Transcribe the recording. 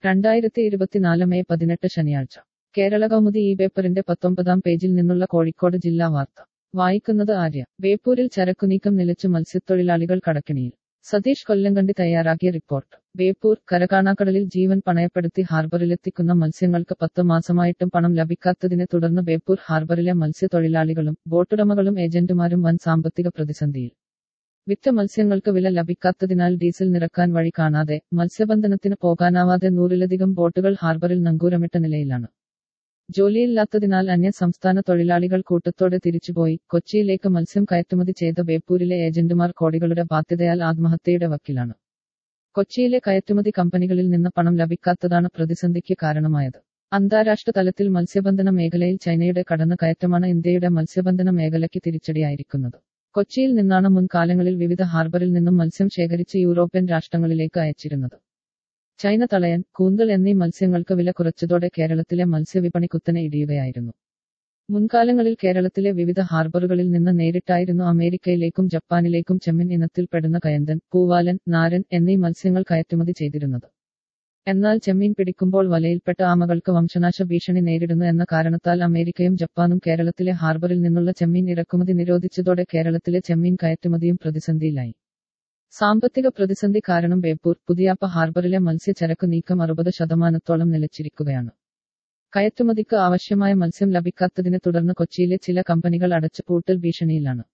രണ്ടായിരത്തി ഇരുപത്തിനാല് മെയ് പതിനെട്ട് ശനിയാഴ്ച കേരള കൗമുദി ഈ പേപ്പറിന്റെ പത്തൊമ്പതാം പേജിൽ നിന്നുള്ള കോഴിക്കോട് ജില്ലാ വാർത്ത വായിക്കുന്നത് ആര്യ ബേപ്പൂരിൽ ചരക്കുനീക്കം നിലച്ചു മത്സ്യത്തൊഴിലാളികൾ കടക്കിണിയിൽ സതീഷ് കൊല്ലങ്കണ്ടി തയ്യാറാക്കിയ റിപ്പോർട്ട് ബേപ്പൂർ കരകാണാക്കടലിൽ ജീവൻ പണയപ്പെടുത്തി ഹാർബറിലെത്തിക്കുന്ന മത്സ്യങ്ങൾക്ക് പത്ത് മാസമായിട്ടും പണം ലഭിക്കാത്തതിനെ തുടർന്ന് ബേപ്പൂർ ഹാർബറിലെ മത്സ്യത്തൊഴിലാളികളും ബോട്ടുടമകളും ഏജന്റുമാരും വൻ സാമ്പത്തിക പ്രതിസന്ധിയിൽ വിറ്റ മത്സ്യങ്ങൾക്ക് വില ലഭിക്കാത്തതിനാൽ ഡീസൽ നിറക്കാൻ വഴി കാണാതെ മത്സ്യബന്ധനത്തിന് പോകാനാവാതെ നൂറിലധികം ബോട്ടുകൾ ഹാർബറിൽ നങ്കൂരമിട്ട നിലയിലാണ് ജോലിയില്ലാത്തതിനാൽ അന്യ സംസ്ഥാന തൊഴിലാളികൾ കൂട്ടത്തോടെ തിരിച്ചുപോയി കൊച്ചിയിലേക്ക് മത്സ്യം കയറ്റുമതി ചെയ്ത ബേപ്പൂരിലെ ഏജന്റുമാർ കോടികളുടെ ബാധ്യതയാൽ ആത്മഹത്യയുടെ വക്കിലാണ് കൊച്ചിയിലെ കയറ്റുമതി കമ്പനികളിൽ നിന്ന് പണം ലഭിക്കാത്തതാണ് പ്രതിസന്ധിക്ക് കാരണമായത് അന്താരാഷ്ട്ര തലത്തിൽ മത്സ്യബന്ധന മേഖലയിൽ ചൈനയുടെ കടന്നുകയറ്റമാണ് ഇന്ത്യയുടെ മത്സ്യബന്ധന മേഖലയ്ക്ക് തിരിച്ചടിയായിരിക്കുന്നത് കൊച്ചിയിൽ നിന്നാണ് മുൻകാലങ്ങളിൽ വിവിധ ഹാർബറിൽ നിന്നും മത്സ്യം ശേഖരിച്ച് യൂറോപ്യൻ രാഷ്ട്രങ്ങളിലേക്ക് അയച്ചിരുന്നത് ചൈന തളയൻ കൂന്തൽ എന്നീ മത്സ്യങ്ങൾക്ക് വില കുറച്ചതോടെ കേരളത്തിലെ മത്സ്യവിപണി കുത്തനെ ഇടിയുകയായിരുന്നു മുൻകാലങ്ങളിൽ കേരളത്തിലെ വിവിധ ഹാർബറുകളിൽ നിന്ന് നേരിട്ടായിരുന്നു അമേരിക്കയിലേക്കും ജപ്പാനിലേക്കും ചെമ്മീൻ ഇനത്തിൽപ്പെടുന്ന കയന്തൻ പൂവാലൻ നാരൻ എന്നീ മത്സ്യങ്ങൾ കയറ്റുമതി ചെയ്തിരുന്നത് എന്നാൽ ചെമ്മീൻ പിടിക്കുമ്പോൾ വലയിൽപ്പെട്ട ആമകൾക്ക് വംശനാശ ഭീഷണി നേരിടുന്നു എന്ന കാരണത്താൽ അമേരിക്കയും ജപ്പാനും കേരളത്തിലെ ഹാർബറിൽ നിന്നുള്ള ചെമ്മീൻ ഇറക്കുമതി നിരോധിച്ചതോടെ കേരളത്തിലെ ചെമ്മീൻ കയറ്റുമതിയും പ്രതിസന്ധിയിലായി സാമ്പത്തിക പ്രതിസന്ധി കാരണം ബേപ്പൂർ പുതിയാപ്പ ഹാർബറിലെ മത്സ്യചരക്കു നീക്കം അറുപത് ശതമാനത്തോളം നിലച്ചിരിക്കുകയാണ് കയറ്റുമതിക്ക് ആവശ്യമായ മത്സ്യം ലഭിക്കാത്തതിനെ തുടർന്ന് കൊച്ചിയിലെ ചില കമ്പനികൾ അടച്ചുപൂട്ടൽ ഭീഷണിയിലാണ്